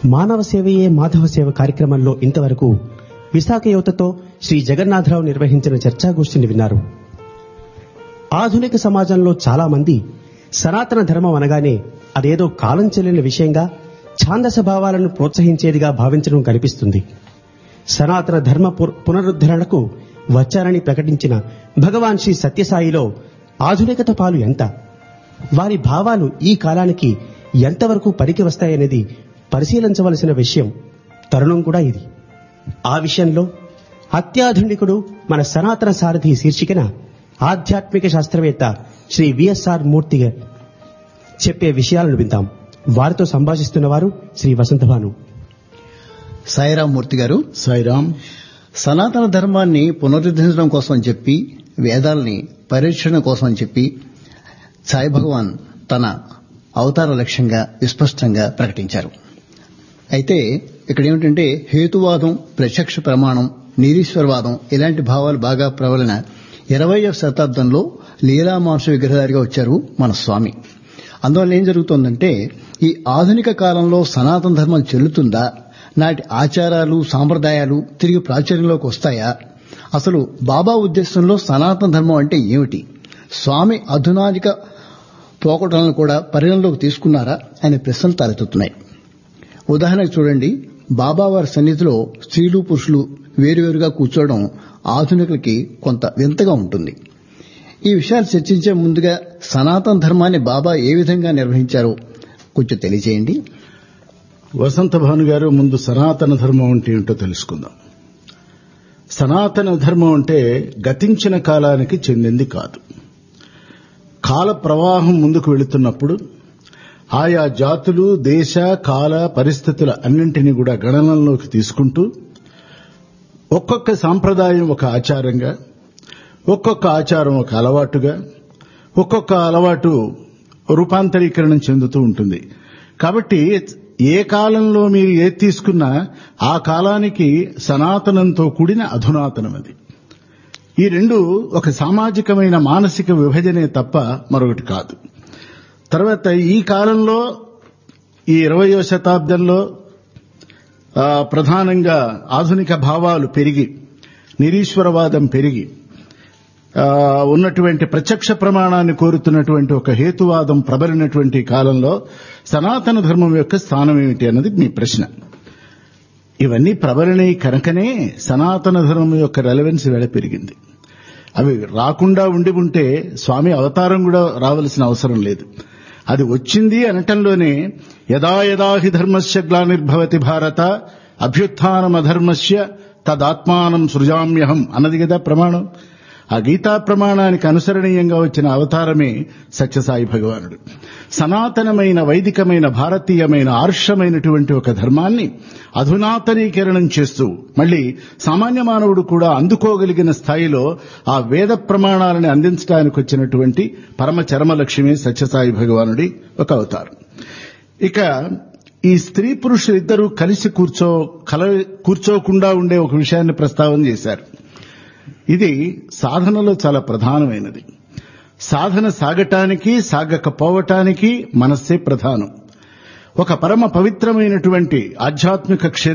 మానవ సేవయే మాధవ సేవ కార్యక్రమంలో ఇంతవరకు విశాఖ యువతతో శ్రీ జగన్నాథరావు నిర్వహించిన చర్చాగోష్ఠిని విన్నారు ఆధునిక సమాజంలో చాలా మంది సనాతన ధర్మం అనగానే అదేదో కాలం చెల్లిన విషయంగా ఛాందస భావాలను ప్రోత్సహించేదిగా భావించడం కనిపిస్తుంది సనాతన ధర్మ పు- పునరుద్ధరణకు వచ్చారని ప్రకటించిన భగవాన్ శ్రీ సత్యసాయిలో ఆధునికత పాలు ఎంత వారి భావాలు ఈ కాలానికి ఎంతవరకు పనికి వస్తాయనేది పరిశీలించవలసిన విషయం తరుణం కూడా ఇది ఆ విషయంలో అత్యాధునికుడు మన సనాతన సారథి శీర్షికన ఆధ్యాత్మిక శాస్త్రవేత్త శ్రీ విఎస్ఆర్ మూర్తి గారు చెప్పే విషయాలను విందాం వారితో సంభాషిస్తున్న వారు శ్రీ వసంతభాను సాయిరాం మూర్తి గారు సాయిరామ్ సనాతన ధర్మాన్ని పునరుద్ధరించడం కోసం అని చెప్పి వేదాల్ని పరిరక్షణ కోసం అని చెప్పి సాయి భగవాన్ తన అవతార లక్ష్యంగా విస్పష్టంగా ప్రకటించారు అయితే ఇక్కడ ఏమిటంటే హేతువాదం ప్రత్యక్ష ప్రమాణం నిరీశ్వరవాదం ఇలాంటి భావాలు బాగా ప్రబలిన ఇరవయవ శతాబ్దంలో లీలామాంస విగ్రహధారిగా వచ్చారు మన స్వామి అందువల్ల ఏం జరుగుతోందంటే ఈ ఆధునిక కాలంలో సనాతన ధర్మం చెల్లుతుందా నాటి ఆచారాలు సాంప్రదాయాలు తిరిగి ప్రాచుర్యంలోకి వస్తాయా అసలు బాబా ఉద్దేశంలో సనాతన ధర్మం అంటే ఏమిటి స్వామి అధునాధిక పోకటలను కూడా పరిగణలోకి తీసుకున్నారా అనే ప్రశ్నలు తలెత్తుతున్నాయి ఉదాహరణకు చూడండి బాబా వారి సన్నిధిలో స్త్రీలు పురుషులు వేరువేరుగా కూర్చోవడం ఆధునికులకి కొంత వింతగా ఉంటుంది ఈ విషయాలు చర్చించే ముందుగా సనాతన ధర్మాన్ని బాబా ఏ విధంగా నిర్వహించారో కొంచెం తెలియజేయండి వసంత భాను గారు ముందు సనాతన ధర్మం అంటే ఏంటో తెలుసుకుందాం సనాతన ధర్మం అంటే గతించిన కాలానికి చెందింది కాదు కాల ప్రవాహం ముందుకు వెళుతున్నప్పుడు ఆయా జాతులు దేశ కాల పరిస్థితుల అన్నింటినీ కూడా గణనలోకి తీసుకుంటూ ఒక్కొక్క సాంప్రదాయం ఒక ఆచారంగా ఒక్కొక్క ఆచారం ఒక అలవాటుగా ఒక్కొక్క అలవాటు రూపాంతరీకరణం చెందుతూ ఉంటుంది కాబట్టి ఏ కాలంలో మీరు ఏది తీసుకున్నా ఆ కాలానికి సనాతనంతో కూడిన అధునాతనం అది ఈ రెండు ఒక సామాజికమైన మానసిక విభజనే తప్ప మరొకటి కాదు తర్వాత ఈ కాలంలో ఈ ఇరవయో శతాబ్దంలో ఆ, ప్రధానంగా ఆధునిక భావాలు పెరిగి నిరీశ్వరవాదం పెరిగి ఆ, ఉన్నటువంటి ప్రత్యక్ష ప్రమాణాన్ని కోరుతున్నటువంటి ఒక హేతువాదం ప్రబలినటువంటి కాలంలో సనాతన ధర్మం యొక్క స్థానం ఏమిటి అన్నది మీ ప్రశ్న ఇవన్నీ ప్రబలినవి కనుకనే సనాతన ధర్మం యొక్క రెలవెన్స్ వేళ పెరిగింది అవి రాకుండా ఉండి ఉంటే స్వామి అవతారం కూడా రావలసిన అవసరం లేదు అది వచ్చింది అనటంలోనే యదా యదా హి ధర్మస్య గ్లానిర్భవతి భారత అభ్యుత్నమధర్మస్య తదాత్మానం సృజామ్యహం అన్నది కదా ప్రమాణం ఆ గీతా ప్రమాణానికి అనుసరణీయంగా వచ్చిన అవతారమే సత్యసాయి భగవానుడు సనాతనమైన వైదికమైన భారతీయమైన ఆర్షమైనటువంటి ఒక ధర్మాన్ని అధునాతనీకరణం చేస్తూ మళ్ళీ సామాన్య మానవుడు కూడా అందుకోగలిగిన స్థాయిలో ఆ వేద ప్రమాణాలను అందించడానికి వచ్చినటువంటి పరమ చరమ లక్ష్యమే సత్యసాయి భగవానుడి ఒక అవతారం ఇక ఈ స్త్రీ పురుషులు ఇద్దరూ కలిసి కూర్చో కల కూర్చోకుండా ఉండే ఒక విషయాన్ని ప్రస్తావన చేశారు ఇది సాధనలో చాలా ప్రధానమైనది సాధన సాగటానికి సాగకపోవటానికి మనస్సే ప్రధానం ఒక పరమ పవిత్రమైనటువంటి ఆధ్యాత్మిక క్షేత్రం